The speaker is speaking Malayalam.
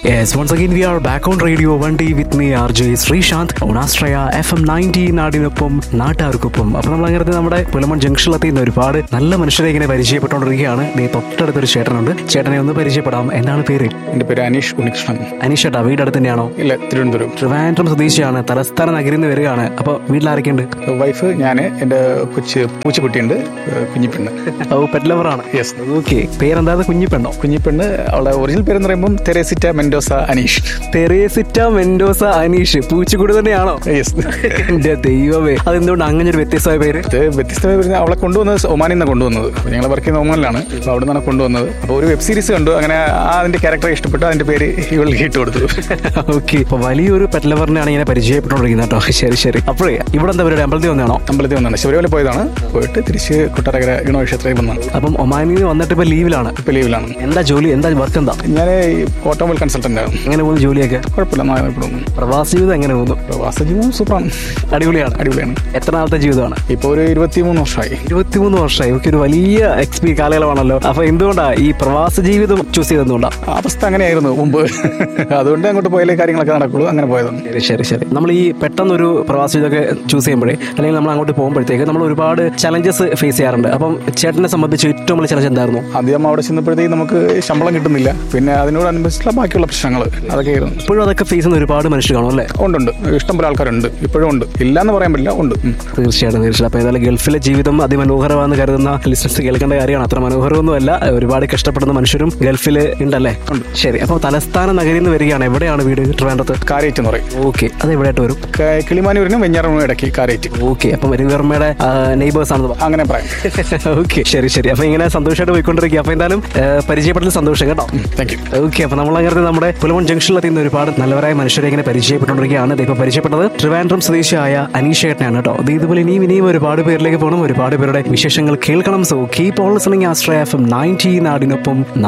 Yes, once again we are back on Radio 1D with me RJ Sreesanth on Astraya FM 90 നാടിനൊപ്പം നാട്ടാർക്കൊപ്പം അപ്പോൾ നമ്മൾ അങ്ങനത്തെ നമ്മുടെ പുലമൺ ജംഗ്ഷനിലെത്തി ഇന്ന് ഒരുപാട് നല്ല മനുഷ്യരെ ഇങ്ങനെ പരിചയപ്പെട്ടുകൊണ്ടിരിക്കുകയാണ് ദേ തൊട്ടടുത്തൊരു ചേട്ടനുണ്ട് ചേട്ടനെ ഒന്ന് പരിചയപ്പെടാം എന്താണ് പേര് എൻ്റെ പേര് അനീഷ് ഉണ്ണികൃഷ്ണൻ അനീഷേട്ടാ വീട് അടുത്ത് തന്നെയാണോ ഇല്ല തിരുവനന്തപുരം ട്രിവാൻഡ്രം സ്വദേശിയാണ് തലസ്ഥാന നഗരിൽ നിന്ന് വരികയാണ് അപ്പോൾ വീട്ടിലാരൊക്കെയുണ്ട് വൈഫ് ഞാൻ എൻ്റെ കൊച്ച് പൂച്ചക്കുട്ടിയുണ്ട് ഏഹ് കുഞ്ഞിപ്പെണ്ണ് ഓ പെറ്റ് ലവറാണ് യെസ് ഓക്കെ പേരെന്താ കുഞ്ഞിപ്പെണ്ണോ കുഞ്ഞിപ്പെണ്ണ് അവളുടെ ഒറിജിനൽ പേരെന്ന് പറയുമ്പം Teresita Mendoza Aneesh Teresita Mendoza Aneesh പൂച്ചക്കുടി തന്നെയാണോ യെസ് എന്റെ ദൈവമേ അതെന്തുകൊണ്ട് അങ്ങനെ ഒരു വ്യത്യസ്തമായ പേര് ഇത് വ്യത്യസ്തമായി വരുന്ന അവളെ കൊണ്ടുവന്നത് ഒമാനിൽ നിന്നാണ് കൊണ്ടുവന്നത് അപ്പോൾ ഞങ്ങൾ വർക്ക് ചെയ്യുന്ന ഒമാനിലാണ് അപ്പോൾ അവിടെ നിന്നാണ് കൊണ്ടുവന്നത് അപ്പോൾ ഒരു വെബ് സീരീസ് കണ്ടു അങ്ങനെ ആ അതിൻ്റെ ക്യാരക്ടറെ ഇഷ്ടപ്പെട്ടു അതിൻ്റെ പേര് ഇവൾക്ക് ഇട്ട് കൊടുത്തു ഓക്കെ അപ്പൊ വലിയൊരു പെറ്റ് ലവറിനെയാണ് ഇങ്ങനെ പരിചയപ്പെട്ടുകൊണ്ടിരിക്കുന്നത് കേട്ടോ ശരി ശരി അപ്പോഴേ ഇവിടെ എന്താ പരിപാടി അമ്പലത്തിൽ വന്നാണോ അമ്പലത്തിൽ വന്നാണ് ശബരിമല പോയതാണ് പോയിട്ട് തിരിച്ച് കൊട്ടാരക്കര ഗണക്ഷേത്രത്തിൽ വന്നാണ് അപ്പം ഒമാനിൽ നിന്ന് വന്നിട്ട് ഇപ്പൊ ലീവിലാണ് ഇപ്പോൾ ലീവിലാണ് എന്താ ജോലി എന്താ വർക്ക് എന്താ ഞാൻ ഓട്ടോമൊബൈൽ കൺസൾട്ടൻ്റ് ആണ് എങ്ങനെ പോകുന്നു ജോലിയൊക്കെ കുഴപ്പമില്ല നന്നായി പ്രവാസ ജീവിതം എങ്ങനെ പോകുന്നു പ്രവാസ ജീവിതം സൂപ്പറാണ് അടിപൊളിയാണ് അടിപൊളിയാണ് എത്ര നാളത്തെ ജീവിതമാണ് ഇപ്പോൾ ഒരു ഇരുപത്തിമൂന്ന് വർഷമായി ഇരുപത്തിമൂന്ന് വർഷമായി ഒക്കെ ഒരു വലിയ എക്സ്പീ കാലയളവാണല്ലോ അപ്പൊ എന്തുകൊണ്ടാ ഈ പ്രവാസ ജീവിതം ചൂസ് ചെയ്തെന്തുകൊണ്ടാ അവസ്ഥ അങ്ങനെയായിരുന്നു മുമ്പ് അതുകൊണ്ട് അങ്ങോട്ട് പോയാലേ കാര്യങ്ങളൊക്കെ നടക്കുള്ളൂ അങ്ങനെ പോയതാണ് ശരി ശരി ശരി നമ്മൾ ഈ പെട്ടെന്നൊരു പ്രവാസ ജീവിതമൊക്കെ ചൂസ് ചെയ്യുമ്പോഴേ അല്ലെങ്കിൽ നമ്മൾ അങ്ങോട്ട് പോകുമ്പോഴത്തേക്ക് നമ്മൾ ഒരുപാട് ചലഞ്ചസ് ഫേസ് ചെയ്യാറുണ്ട് അപ്പം ചേട്ടനെ സംബന്ധിച്ച് ഏറ്റവും വലിയ ചലഞ്ച് എന്തായിരുന്നു ആദ്യം അവിടെ ചെന്നപ്പോഴത്തേക്ക് നമുക്ക് ശമ്പളം കിട്ടുന്നില്ല പിന്നെ അതിനോടനുബന്ധിച്ചുള്ള ബാക്കിയുള്ള പ്രശ്നങ്ങൾ അതൊക്കെയായിരുന്നു ഇപ്പോഴും അതൊക്കെ ഫേസ് ചെയ്യുന്ന ഒരുപാട് മനുഷ്യർ കാണും അല്ലേ ഉണ്ടുണ്ട് ഇഷ്ടം പോലെ ആൾക്കാരുണ്ട് ഇപ്പോഴും ഉണ്ട് ഇല്ല എന്ന് പറയാൻ പറ്റില്ല ഉണ്ട് ഉം. തീർച്ചയായിട്ടും തീർച്ചയായിട്ടും അപ്പോൾ ഏതായാലും ഗൾഫിലെ ജീവിതം അതിമനോഹരമാണെന്ന് കരുതുന്ന ലിസണസ് കേൾക്കേണ്ട കാര്യമാണ് അത്ര മനോഹരമൊന്നുമല്ല ഒരുപാട് കഷ്ടപ്പെടുന്ന മനുഷ്യരും ഗൾഫിൽ ഉണ്ടല്ലേ ശരി അപ്പോൾ തലസ്ഥാന നഗരിയിൽ നിന്ന് വരികയാണ് എവിടെയാണ് വീട് ട്രിവാൻഡ്രത്ത് കാരേറ്റ് എന്ന് പറയും ഓക്കെ അത് എവിടെയായിട്ട് വരും ക- കിളിമാനൂരിനും വെഞ്ഞാറൂരിനും ഇടയ്ക്ക് കാരേറ്റ് ഓക്കെ അപ്പം രവിവർമ്മയുടെ നെയ്ബേഴ്സ് ആണെന്ന് പറഞ്ഞു അങ്ങനെ പറയാം ഓക്കെ ശരി ശരി അപ്പൊ ഇങ്ങനെ സന്തോഷമായിട്ട് പോയിക്കൊണ്ടിരിക്കുക അപ്പൊ എന്തായാലും പരിചയപ്പെടൽ സന്തോഷം കേട്ടോ താങ്ക് യു ഓക്കെ അപ്പൊ നമ്മൾ അങ്ങനെ നമ്മുടെ പുലമൺ ജംഗ്ഷനിലെത്തി ഇന്ന് ഒരുപാട് നല്ലവരായ മനുഷ്യരെ ഇങ്ങനെ പരിചയപ്പെട്ടുകൊണ്ടിരിക്കുകയാണ് ദേ ഇപ്പൊ പരിചയപ്പെട്ടത് ട്രിവാൻഡ്രം സ്വദേശിയായ അനീഷേട്ടനാണ് കേട്ടോ അത് ഇതുപോലെ ഇനിയും ഇനിയും ഒരുപാട് പേരിലേക്ക് പോകണം ഒരുപാട് പേരുടെ വിശേഷങ്ങൾ കേൾക്കണം സോ കീപ് ഓൾ ലിസണിങ് ആസ്ട്രയ എഫ് എം നയൻറ്റി നാടിനൊപ്പം